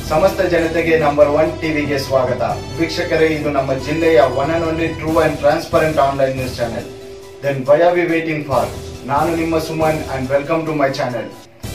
ಸಮಸ್ತ ಜನತೆಗೆ number one ಟಿವಿಗೆ ಸ್ವಾಗತ ವೀಕ್ಷಕರೇ ಇದು ನಮ್ಮ ಜಿಲ್ಲೆಯ one and only true and transparent online news channel then why are we waiting for ನಾನು ನಿಮ್ಮ Suman and welcome to my channel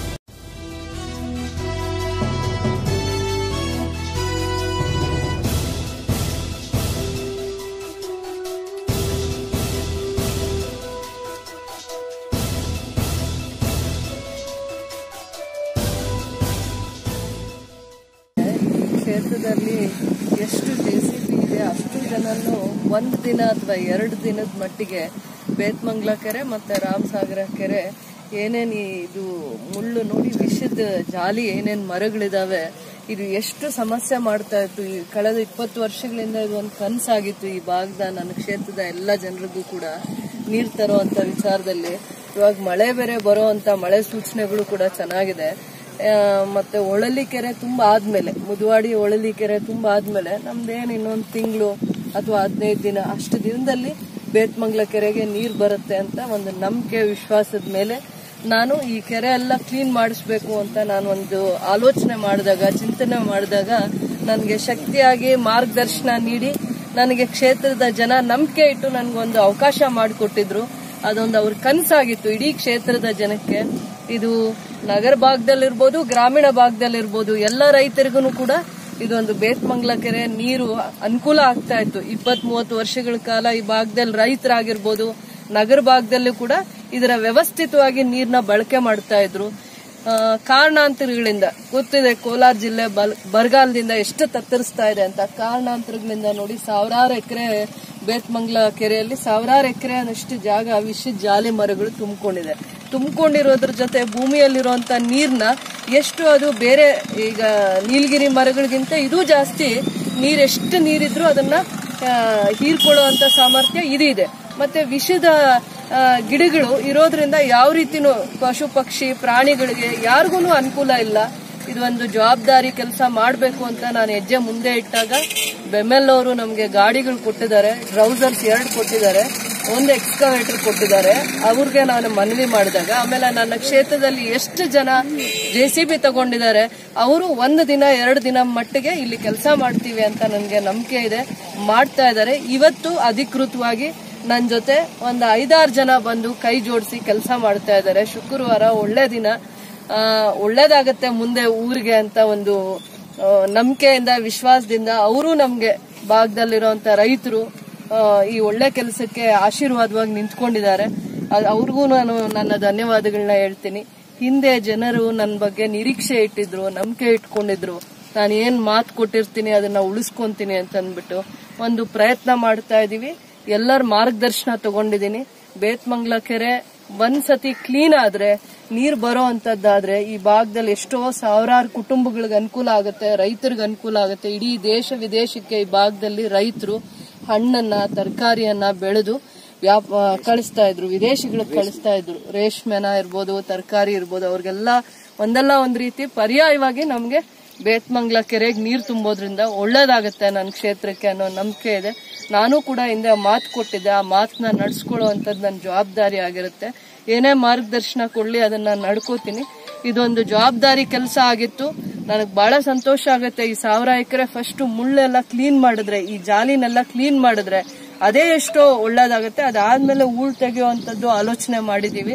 ಈ ಕ್ಷೇತ್ರದಲ್ಲಿ ಎಷ್ಟು ಜೆ ಸಿ ಬಿ ಇದೆ ಅಷ್ಟು ಜನನು ಒಂದು ದಿನ ಅಥವಾ ಎರಡು ದಿನದ ಮಟ್ಟಿಗೆ ಬೇತ್ಮಂಗ್ಲ ಕೆರೆ ಮತ್ತೆ ರಾಮಸಾಗರ ಕೆರೆ ಏನೇನು ಇದು ಮುಳ್ಳು ನೋಡಿ ವಿಷದ ಜಾಲಿ ಏನೇನು ಮರಗಳಿದಾವೆ ಇದು ಎಷ್ಟು ಸಮಸ್ಯೆ ಮಾಡ್ತಾ ಇತ್ತು ಈ ಕಳೆದ ಇಪ್ಪತ್ತು ವರ್ಷಗಳಿಂದ ಇದು ಒಂದು ಕನಸಾಗಿತ್ತು ಈ ಭಾಗದ ನನ್ನ ಕ್ಷೇತ್ರದ ಎಲ್ಲ ಜನರಿಗೂ ಕೂಡ ನೀರು ತರುವಂತ ವಿಚಾರದಲ್ಲಿ ಇವಾಗ ಮಳೆ ಬೇರೆ ಬರೋ ಅಂತ ಮಳೆ ಸೂಚನೆಗಳು ಕೂಡ ಚೆನ್ನಾಗಿದೆ ಆ, ಮತ್ತೆ ಒಳಲಿ ಕೆರೆ ತುಂಬಾ ಆದ್ಮೇಲೆ ಮುದುವಾಡಿ ಒಳಲಿ ಕೆರೆ ತುಂಬಾ ಆದ್ಮೇಲೆ ನಮ್ದೇನ್ ಇನ್ನೊಂದು ತಿಂಗಳು ಅಥವಾ ಹದಿನೈದು ದಿನ ಅಷ್ಟು ದಿನದಲ್ಲಿ ಬೇತ್ಮಂಗ್ಲ ಕೆರೆಗೆ ನೀರ್ ಬರುತ್ತೆ ಅಂತ ಒಂದು ನಂಬಿಕೆ ವಿಶ್ವಾಸದ ಮೇಲೆ ನಾನು ಈ ಕೆರೆ ಎಲ್ಲ ಕ್ಲೀನ್ ಮಾಡಿಸ್ಬೇಕು ಅಂತ ನಾನು ಒಂದು ಆಲೋಚನೆ ಮಾಡಿದಾಗ ಚಿಂತನೆ ಮಾಡಿದಾಗ ನನಗೆ ಶಕ್ತಿಯಾಗಿ ಮಾರ್ಗದರ್ಶನ ನೀಡಿ ನನಗೆ ಕ್ಷೇತ್ರದ ಜನ ನಂಬಿಕೆ ಇಟ್ಟು ನನಗೊಂದು ಅವಕಾಶ ಮಾಡಿಕೊಟ್ಟಿದ್ರು ಅದೊಂದು ಅವ್ರ ಕನಸಾಗಿತ್ತು ಇಡೀ ಕ್ಷೇತ್ರದ ಜನಕ್ಕೆ ಇದು ನಗರ ಭಾಗದಲ್ಲಿರ್ಬೋದು ಗ್ರಾಮೀಣ ಭಾಗದಲ್ಲಿರ್ಬೋದು ಎಲ್ಲ ರೈತರಿಗೂ ಕೂಡ ಇದೊಂದು ಬೇತ್ಮಂಗ್ಲ ಕೆರೆ ನೀರು ಅನುಕೂಲ ಆಗ್ತಾ ಇತ್ತು ಇಪ್ಪತ್ ಮೂವತ್ತು ವರ್ಷಗಳ ಕಾಲ ಈ ಭಾಗದಲ್ಲಿ ರೈತರಾಗಿರ್ಬೋದು ನಗರ ಭಾಗದಲ್ಲೂ ಕೂಡ ಇದರ ವ್ಯವಸ್ಥಿತವಾಗಿ ನೀರ್ನ ಬಳಕೆ ಮಾಡ್ತಾ ಇದ್ರು ಆ, ಕಾರಣಾಂತರಗಳಿಂದ ಗೊತ್ತಿದೆ ಕೋಲಾರ ಜಿಲ್ಲೆ ಬಲ್- ಬರಗಾಲದಿಂದ ಎಷ್ಟು ತತ್ತರಿಸ್ತಾ ಇದೆ ಅಂತ ಕಾರಣಾಂತರಗಳಿಂದ ನೋಡಿ ಸಾವಿರಾರು ಎಕರೆ ಬೇತ್ಮಂಗ್ಲ ಕೆರೆಯಲ್ಲಿ ಸಾವಿರಾರು ಎಕರೆ ಅನ್ನಷ್ಟು ಜಾಗ ವಿಷದ ಜಾಲಿ ಮರಗಳು ತುಂಬಿಕೊಂಡಿದೆ ತುಂಬಿಕೊಂಡಿರೋದ್ರ ಜೊತೆ ಭೂಮಿಯಲ್ಲಿರುವಂತ ನೀರ್ನ ಎಷ್ಟು ಅದು ಬೇರೆ ಈಗ ನೀಲಗಿರಿ ಮರಗಳಿಗಿಂತ ಇದು ಜಾಸ್ತಿ ನೀರ್ ಎಷ್ಟು ನೀರಿದ್ರು ಅದನ್ನ ಆ, ಹೀರ್ಕೊಳ್ಳುವಂತ ಸಾಮರ್ಥ್ಯ ಇದು ಇದೆ ಮತ್ತೆ ವಿಷದ ಆ, ಗಿಡಗಳು ಇರೋದ್ರಿಂದ ಯಾವ ರೀತಿನೂ ಪಶು ಪಕ್ಷಿ ಪ್ರಾಣಿಗಳಿಗೆ ಯಾರಿಗೂ ಅನುಕೂಲ ಇಲ್ಲ ಇದು ಒಂದು ಜವಾಬ್ದಾರಿ ಕೆಲಸ ಮಾಡಬೇಕು ಅಂತ ನಾನು ಹೆಜ್ಜೆ ಮುಂದೆ ಇಟ್ಟಾಗ ಬೆಮೆಲ್ ಅವರು ನಮಗೆ ಗಾಡಿಗಳು ಕೊಟ್ಟಿದ್ದಾರೆ ಟ್ರೌಸರ್ಸ್ ಎರಡು ಕೊಟ್ಟಿದ್ದಾರೆ ಒಂದು ಎಕ್ಸ್ಕವೇಟರ್ ಕೊಟ್ಟಿದ್ದಾರೆ ಅವ್ರಿಗೆ ನಾನು ಮನವಿ ಮಾಡಿದಾಗ ಆಮೇಲೆ ನನ್ನ ಕ್ಷೇತ್ರದಲ್ಲಿ ಎಷ್ಟು ಜನ ಜೆ ಸಿ ಬಿ ತಗೊಂಡಿದ್ದಾರೆ ಅವರು ಒಂದು ದಿನ ಎರಡು ದಿನ ಮಟ್ಟಿಗೆ ಇಲ್ಲಿ ಕೆಲಸ ಮಾಡ್ತೀವಿ ಅಂತ ನನಗೆ ನಂಬಿಕೆ ಇದೆ ಮಾಡ್ತಾ ಇದ್ದಾರೆ ಇವತ್ತು ಅಧಿಕೃತವಾಗಿ ನನ್ನ ಜೊತೆ ಒಂದು ಐದಾರು ಜನ ಬಂದು ಕೈ ಜೋಡಿಸಿ ಕೆಲಸ ಮಾಡ್ತಾ ಇದ್ದಾರೆ ಶುಕ್ರವಾರ ಒಳ್ಳೆ ದಿನ ಆ, ಒಳ್ಳೇದಾಗತ್ತೆ ಮುಂದೆ ಊರಿಗೆ ಅಂತ ಒಂದು ಆ, ನಂಬಿಕೆಯಿಂದ ವಿಶ್ವಾಸದಿಂದ ಅವರು ನಮ್ಗೆ ಭಾಗದಲ್ಲಿರುವಂತ ರೈತರು ಆ, ಈ ಒಳ್ಳೆ ಕೆಲಸಕ್ಕೆ ಆಶೀರ್ವಾದವಾಗಿ ನಿಂತ್ಕೊಂಡಿದ್ದಾರೆ ಅದ್- ಅವ್ರಿಗೂ ನಾನು ನನ್ನ ಧನ್ಯವಾದಗಳನ್ನ ಹೇಳ್ತೀನಿ ಹಿಂದೆ ಜನರು ನನ್ನ ಬಗ್ಗೆ ನಿರೀಕ್ಷೆ ಇಟ್ಟಿದ್ರು ನಂಬಿಕೆ ಇಟ್ಕೊಂಡಿದ್ರು ನಾನು ಏನ್ ಮಾತು ಕೊಟ್ಟಿರ್ತೀನಿ ಅದನ್ನ ಉಳಿಸ್ಕೊಂತೀನಿ ಅಂತ ಅಂದ್ಬಿಟ್ಟು ಒಂದು ಪ್ರಯತ್ನ ಮಾಡ್ತಾ ಇದೀವಿ ಎಲ್ಲರ ಮಾರ್ಗದರ್ಶನ ತಗೊಂಡಿದ್ದೀನಿ ಬೇತ್ಮಂಗ್ಲ ಕೆರೆ ಒಂದ್ಸತಿ ಕ್ಲೀನ್ ಆದ್ರೆ ನೀರ್ ಬರೋ ಅಂತದ್ದಾದ್ರೆ ಈ ಭಾಗದಲ್ಲಿ ಎಷ್ಟೋ ಸಾವಿರಾರು ಕುಟುಂಬಗಳಿಗೆ ಅನುಕೂಲ ಆಗುತ್ತೆ ರೈತರಿಗೆ ಅನುಕೂಲ ಆಗುತ್ತೆ ಇಡೀ ದೇಶ ವಿದೇಶಕ್ಕೆ ಈ ಭಾಗದಲ್ಲಿ ರೈತರು ಹಣ್ಣನ್ನ ತರಕಾರಿಯನ್ನ ಬೆಳೆದು ವ್ಯಾಪ ಕಳಿಸ್ತಾ ಇದ್ರು ವಿದೇಶಿಗಳಿಗೆ ಕಳಿಸ್ತಾ ಇದ್ರು ರೇಷ್ಮೆನ ಇರ್ಬೋದು ತರಕಾರಿ ಇರ್ಬೋದು ಅವ್ರಿಗೆಲ್ಲ ಒಂದಲ್ಲ ಒಂದ್ ರೀತಿ ಪರ್ಯಾಯವಾಗಿ ನಮ್ಗೆ ಬೇತ್ಮಂಗ್ಲ ಕೆರೆಗೆ ನೀರು ತುಂಬೋದ್ರಿಂದ ಒಳ್ಳೇದಾಗತ್ತೆ ನನ್ನ ಕ್ಷೇತ್ರಕ್ಕೆ ಅನ್ನೋ ನಂಬಿಕೆ ಇದೆ ನಾನು ಕೂಡ ಹಿಂದೆ ಮಾತು ಕೊಟ್ಟಿದ್ದೆ ಆ ಮಾತನ್ನ ನಡ್ಸ್ಕೊಳ್ಳುವಂಥದ್ದು ನನ್ನ ಜವಾಬ್ದಾರಿ ಆಗಿರುತ್ತೆ ಏನೇ ಮಾರ್ಗದರ್ಶನ ಕೊಡ್ಲಿ ಅದನ್ನ ನಡ್ಕೋತೀನಿ ಇದೊಂದು ಜವಾಬ್ದಾರಿ ಕೆಲಸ ಆಗಿತ್ತು ನನಗೆ ಬಹಳ ಸಂತೋಷ ಆಗುತ್ತೆ ಈ ಸಾವಿರ ಎಕರೆ ಫಸ್ಟ್ ಮುಳ್ಳೆಲ್ಲ ಕ್ಲೀನ್ ಮಾಡಿದ್ರೆ ಈ ಜಾಲಿನೆಲ್ಲ ಕ್ಲೀನ್ ಮಾಡಿದ್ರೆ ಅದೇ ಎಷ್ಟೋ ಒಳ್ಳೇದಾಗುತ್ತೆ ಅದಾದ್ಮೇಲೆ ಹೂಳ್ ತೆಗೆಯುವಂಥದ್ದು ಆಲೋಚನೆ ಮಾಡಿದೀವಿ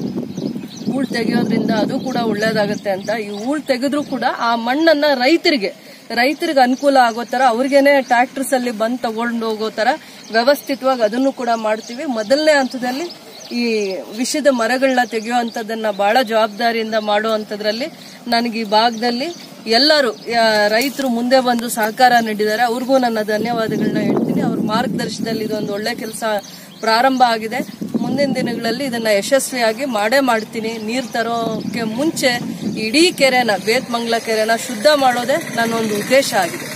ಹೂಳ್ ತೆಗೆಯೋದ್ರಿಂದ ಅದು ಕೂಡ ಒಳ್ಳೇದಾಗತ್ತೆ ಅಂತ ಈ ಹೂಳ್ ತೆಗೆದ್ರು ಕೂಡ ಆ ಮಣ್ಣನ್ನ ರೈತರಿಗೆ ರೈತರಿಗೆ ಅನುಕೂಲ ಆಗೋ ತರ ಅವ್ರಿಗೇನೆ ಟ್ರಾಕ್ಟರ್ಸ್ ಅಲ್ಲಿ ಬಂದ್ ತಗೊಂಡು ಹೋಗೋ ತರ ವ್ಯವಸ್ಥಿತವಾಗಿ ಅದನ್ನು ಕೂಡ ಮಾಡ್ತೀವಿ ಮೊದಲನೇ ಹಂತದಲ್ಲಿ ಈ ವಿಷದ ಮರಗಳನ್ನ ತೆಗೆಯುವಂಥದ್ದನ್ನ ಬಹಳ ಜವಾಬ್ದಾರಿಯಿಂದ ಮಾಡುವಂಥದ್ರಲ್ಲಿ ನನಗೆ ಈ ಭಾಗದಲ್ಲಿ ಎಲ್ಲರೂ ರೈತರು ಮುಂದೆ ಬಂದು ಸಹಕಾರ ನೀಡಿದ್ದಾರೆ ಅವ್ರಿಗೂ ನನ್ನ ಧನ್ಯವಾದಗಳನ್ನ ಹೇಳ್ತೀನಿ ಅವ್ರ ಮಾರ್ಗದರ್ಶನದಲ್ಲಿ ಇದೊಂದು ಒಳ್ಳೆ ಕೆಲಸ ಪ್ರಾರಂಭ ಆಗಿದೆ ಮುಂದಿನ ದಿನಗಳಲ್ಲಿ ಇದನ್ನ ಯಶಸ್ವಿಯಾಗಿ ಮಾಡೇ ಮಾಡ್ತೀನಿ ನೀರ್ ತರೋಕೆ ಮುಂಚೆ ಇಡೀ ಕೆರೆನ ಬೇತ್ಮಂಗ್ಲ ಕೆರೆನ ಶುದ್ಧ ಮಾಡೋದೇ ನನ್ನ ಒಂದು ಉದ್ದೇಶ ಆಗಿದೆ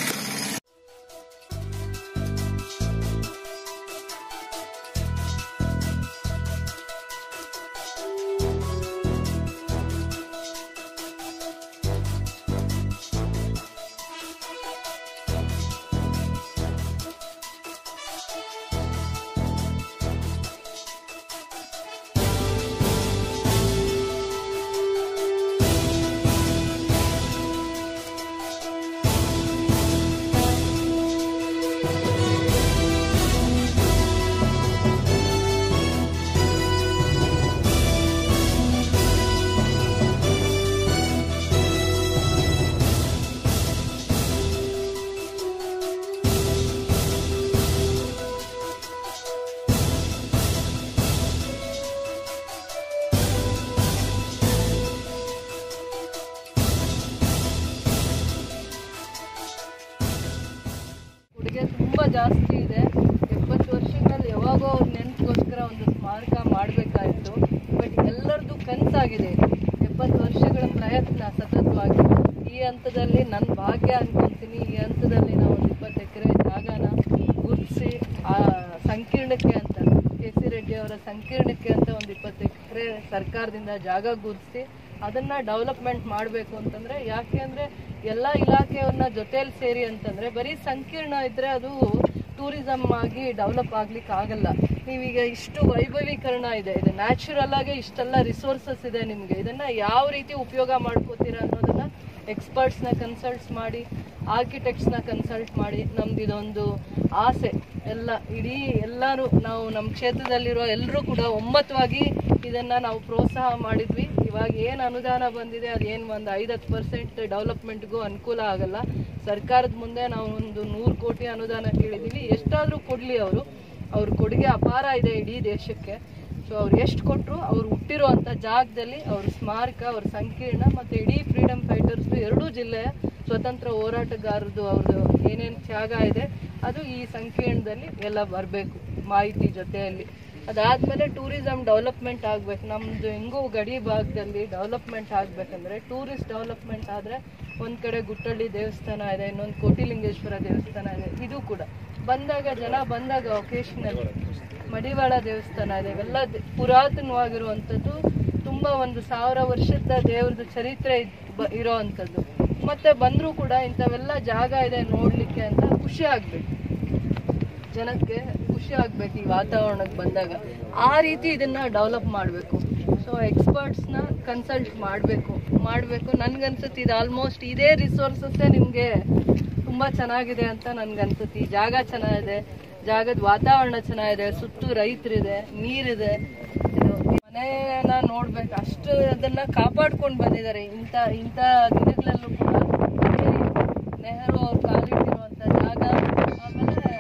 ಜಾಸ್ತಿ ಇದೆ ಎಪ್ಪತ್ತು ವರ್ಷಗಳಲ್ಲಿ ಯಾವಾಗೋ ಅವ್ರ ನೆನಪಿಗೋಸ್ಕರ ಒಂದು ಸ್ಮಾರಕ ಮಾಡಬೇಕಾಯಿತು ಬಟ್ ಎಲ್ಲರದ್ದು ಕನಸಾಗಿದೆ ಇದು ಎಪ್ಪತ್ತು ವರ್ಷಗಳ ಪ್ರಯತ್ನ ಸತತವಾಗಿ ಈ ಹಂತದಲ್ಲಿ ನನ್ನ ಭಾಗ್ಯ ಅನ್ಕೊಂತೀನಿ ಈ ಹಂತದಲ್ಲಿ ನಾವು ಒಂದು ಇಪ್ಪತ್ತು ಎಕರೆ ಜಾಗನ ಗುರುತಿಸಿ ಆ ಸಂಕೀರ್ಣಕ್ಕೆ ಅಂತ ಕೆ ಸಿ ರೆಡ್ಡಿ ಅವರ ಸಂಕೀರ್ಣಕ್ಕೆ ಅಂತ ಒಂದು ಇಪ್ಪತ್ತು ಎಕರೆ ಸರ್ಕಾರದಿಂದ ಜಾಗ ಗುರುತಿಸಿ ಅದನ್ನ ಡೆವಲಪ್ಮೆಂಟ್ ಮಾಡಬೇಕು ಅಂತಂದ್ರೆ ಯಾಕೆ ಅಂದ್ರೆ ಎಲ್ಲ ಇಲಾಖೆಯವ್ರನ್ನ ಜೊತೆಲಿ ಸೇರಿ ಅಂತಂದ್ರೆ ಬರೀ ಸಂಕೀರ್ಣ ಇದ್ರೆ ಅದು ಟೂರಿಸಂ ಆಗಿ ಡೆವಲಪ್ ಆಗ್ಲಿಕ್ಕೆ ಆಗಲ್ಲ ನೀವೀಗ ಇಷ್ಟು ವೈಭವೀಕರಣ ಇದೆ ಇದು ನ್ಯಾಚುರಲ್ ಆಗಿ ಇಷ್ಟೆಲ್ಲ ರಿಸೋರ್ಸಸ್ ಇದೆ ನಿಮಗೆ ಇದನ್ನ ಯಾವ ರೀತಿ ಉಪಯೋಗ ಮಾಡ್ಕೋತೀರಾ ಅನ್ನೋದನ್ನ ಎಕ್ಸ್ಪರ್ಟ್ಸ್ನ ಕನ್ಸಲ್ಟ್ಸ್ ಮಾಡಿ ಆರ್ಕಿಟೆಕ್ಟ್ಸ್ನ ಕನ್ಸಲ್ಟ್ ಮಾಡಿ ನಮ್ದು ಇದೊಂದು ಆಸೆ ಎಲ್ಲ ಇಡೀ ಎಲ್ಲರೂ ನಾವು ನಮ್ಮ ಕ್ಷೇತ್ರದಲ್ಲಿರೋ ಎಲ್ಲರೂ ಕೂಡ ಒಮ್ಮತವಾಗಿ ಇದನ್ನ ನಾವು ಪ್ರೋತ್ಸಾಹ ಮಾಡಿದ್ವಿ ಇವಾಗ ಏನು ಅನುದಾನ ಬಂದಿದೆ ಅದೇನು ಒಂದು ಐದತ್ತು ಪರ್ಸೆಂಟ್ ಡೆವಲಪ್ಮೆಂಟ್ಗೂ ಅನುಕೂಲ ಆಗಲ್ಲ ಸರ್ಕಾರದ ಮುಂದೆ ನಾವು ಒಂದು ನೂರು ಕೋಟಿ ಅನುದಾನ ಕೇಳಿದ್ದೀವಿ ಎಷ್ಟಾದರೂ ಕೊಡಲಿ ಅವರು ಅವ್ರ ಕೊಡುಗೆ ಅಪಾರ ಇದೆ ಇಡೀ ದೇಶಕ್ಕೆ ಸೊ ಅವ್ರು ಎಷ್ಟು ಕೊಟ್ಟರು ಅವ್ರು ಹುಟ್ಟಿರುವಂಥ ಜಾಗದಲ್ಲಿ ಅವ್ರ ಸ್ಮಾರಕ ಅವ್ರ ಸಂಕೀರ್ಣ ಮತ್ತು ಇಡೀ ಫ್ರೀಡಮ್ ಫೈಟರ್ಸ್ದು ಎರಡೂ ಜಿಲ್ಲೆಯ ಸ್ವತಂತ್ರ ಹೋರಾಟಗಾರರದು ಅವ್ರದ್ದು ಏನೇನು ತ್ಯಾಗ ಇದೆ ಅದು ಈ ಸಂಕೀರ್ಣದಲ್ಲಿ ಎಲ್ಲ ಬರಬೇಕು ಮಾಹಿತಿ ಜೊತೆಯಲ್ಲಿ ಅದಾದ್ಮೇಲೆ ಟೂರಿಸಂ ಡೆವಲಪ್ಮೆಂಟ್ ಆಗ್ಬೇಕು ನಮ್ದು ಹೆಂಗೋ ಗಡಿ ಭಾಗದಲ್ಲಿ ಡೆವಲಪ್ಮೆಂಟ್ ಆಗ್ಬೇಕಂದ್ರೆ ಟೂರಿಸ್ಟ್ ಡೆವಲಪ್ಮೆಂಟ್ ಆದ್ರೆ ಒಂದ್ ಕಡೆ ಗುಟ್ಟಳ್ಳಿ ದೇವಸ್ಥಾನ ಇದೆ ಇನ್ನೊಂದು ಕೋಟಿಲಿಂಗೇಶ್ವರ ದೇವಸ್ಥಾನ ಇದೆ ಇದು ಕೂಡ ಬಂದಾಗ ಜನ ಬಂದಾಗ ಒಕೇಶನಲ್ ಮಡಿವಾಳ ದೇವಸ್ಥಾನ ಇದೆ ಇವೆಲ್ಲ ದೆ- ಪುರಾತನವಾಗಿರುವಂಥದ್ದು ತುಂಬಾ ಒಂದು ಸಾವಿರ ವರ್ಷದ ದೇವ್ರದ್ದು ಚರಿತ್ರೆ ಇದ್- ಬ- ಇರೋವಂಥದ್ದು ಮತ್ತೆ ಬಂದರೂ ಕೂಡ ಇಂಥವೆಲ್ಲ ಜಾಗ ಇದೆ ನೋಡ್ಲಿಕ್ಕೆ ಅಂತ ಖುಷಿ ಆಗ್ಬೇಕು ಜನಕ್ಕೆ ಖುಷಿ ಆಗ್ಬೇಕು ಈ ವಾತಾವರಣಕ್ಕೆ ಬಂದಾಗ ಆ ರೀತಿ ಇದನ್ನ ಡೆವಲಪ್ ಮಾಡಬೇಕು ಸೊ ಎಕ್ಸ್ಪರ್ಟ್ಸ್ನ ಕನ್ಸಲ್ಟ್ ಮಾಡಬೇಕು ಮಾಡಬೇಕು ನನ್ಗನ್ಸುತ್ತೆ ಇದು ಆಲ್ಮೋಸ್ಟ್ ಇದೇ ರಿಸೋರ್ಸಸ್ಸೇ ನಿಮಗೆ ತುಂಬ ಚೆನ್ನಾಗಿದೆ ಅಂತ ನನ್ಗನ್ಸುತ್ತೆ ಈ ಜಾಗ ಚೆನ್ನಾಗಿದೆ ಜಾಗದ ವಾತಾವರಣ ಚೆನ್ನಾಗಿದೆ ಸುತ್ತು ರೈತರಿದೆ ನೀರಿದೆ ಇದು ಮನೆಯನ್ನ ನೋಡ್ಬೇಕು ಅಷ್ಟು ಅದನ್ನ ಕಾಪಾಡ್ಕೊಂಡು ಬಂದಿದ್ದಾರೆ ಇಂಥ ಇಂಥ ದಿನಗಳಲ್ಲೂ ಕೂಡ ನೆಹರು ಅವ್ರು ಕಾಲಿಟ್ಟಿರುವಂತ ಜಾಗ ಆಮೇಲೆ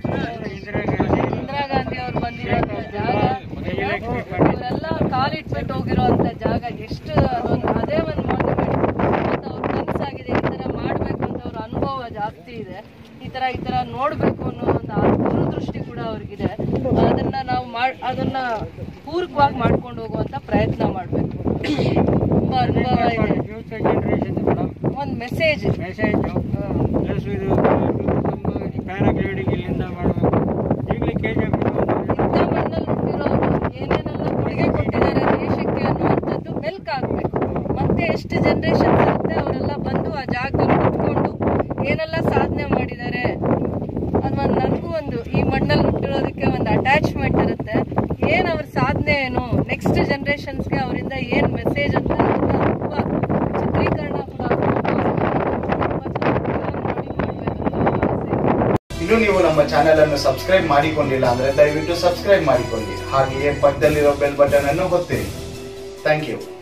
ಇಂದಿರಾ ಗಾಂಧಿ ಅವ್ರು ಬಂದಿರೋಂಥ ಜಾಗ ಇವರೆಲ್ಲ ಕಾಲಿಟ್ಬಿಟ್ಟು ಹೋಗಿರೋಂಥ ಜಾಗ ಎಷ್ಟು ಅದೊಂದು ಅದೇ ಒಂದು ಮಾನ್ಯುಮೆಂಟ್ ಮತ್ತು ಅವ್ರ ಕನಸಾಗಿದೆ ಈ ಥರ ಮಾಡಬೇಕು ಅಂತ ಅವ್ರ ಅನುಭವ ಜಾಸ್ತಿ ಇದೆ ಈ ಥರ ಈ ಥರ ನೋಡಬೇಕು ಅನ್ನೋ ಒಂದು ಆ ದೂರದೃಷ್ಟಿ ಕೂಡ ಅವ್ರಿಗಿದೆ ಅದನ್ನ ನಾವು ಮಾಡ್ ಅದನ್ನ ಪೂರಕವಾಗಿ ಮಾಡ್ಕೊಂಡು ಹೋಗುವಂತ ಪ್ರಯತ್ನ ಮಾಡಬೇಕು ತುಂಬಾ ಅನುಭವ ಇದೆ ಫ್ಯೂಚರ್ ಜನರೇಷನ್ ಮೇಡಮ್ ಒಂದು ಮೆಸೇಜ್ ಮೆಸೇಜ್ ಪ್ಲಸ್ ಇದು ಪ್ಯಾರಾಗ್ಲೈಡಿಂಗ್ ಇಲ್ಲಿಂದ ಮಾಡಬೇಕು ಈಗಲೇ ಕೆ ಜಿ ಎಫ್ ಇಂಥ ಮಣ್ಣಲ್ಲಿ ಹುಟ್ಟಿರೋರು ಏನೇನೆಲ್ಲ ಕೊಡುಗೆ ಕೊಟ್ಟಿದ್ದಾರೆ ದೇಶಕ್ಕೆ ಅನ್ನುವಂಥದ್ದು ಮೆಲ್ಕ್ ಆಗ್ಬೇಕು ಮತ್ತೆ ಎಷ್ಟು ಜನರೇಷನ್ಸ್ ಇರುತ್ತೆ ಅವರೆಲ್ಲ ಬಂದು ಆ ಜಾಗದಲ್ಲಿ ಕುತ್ಕೊಂಡು ಏನೆಲ್ಲ ಸಾಧನೆ ಮಾಡಿದ್ದಾರೆ ಅದು ಒಂದು ನನಗೂ ಒಂದು ಈ ಮಣ್ಣಲ್ಲಿ ಹುಟ್ಟಿರೋದಕ್ಕೆ ಒಂದು ಅಟ್ಯಾಚ್ಮೆಂಟ್ ಇರುತ್ತೆ ಏನು ಅವ್ರ ಸಾಧನೆ ಏನು ನೆಕ್ಸ್ಟ್ ಜನರೇಷನ್ಸ್ಗೆ ಅವರಿಂದ ಏನು ಮೆಸೇಜ್ ಅಂತ ಅದನ್ನ ತುಂಬ ಚಿತ್ರೀಕರಣ ಕೂಡ ತುಂಬ ಚೆನ್ನಾಗಿ ಮಾಡಿ ಮಾಡಬೇಕು ಆಸೆ ಇನ್ನು ನೀವು ನಮ್ಮ ಚಾನೆಲ್ ಅನ್ನು ಸಬ್ಸ್ಕ್ರೈಬ್ ಮಾಡಿಕೊಂಡಿಲ್ಲ ಅಂದ್ರೆ ದಯವಿಟ್ಟು ಸಬ್ಸ್ಕ್ರೈಬ್ ಮಾಡಿಕೊಳ್ಳಿ ಹಾಗೆಯೇ ಪಕ್ಕದಲ್ಲಿರೋ ಬೆಲ್ ಬಟನ್ ಅನ್ನು ಒತ್ತಿರಿ ಥ್ಯಾಂಕ್ ಯು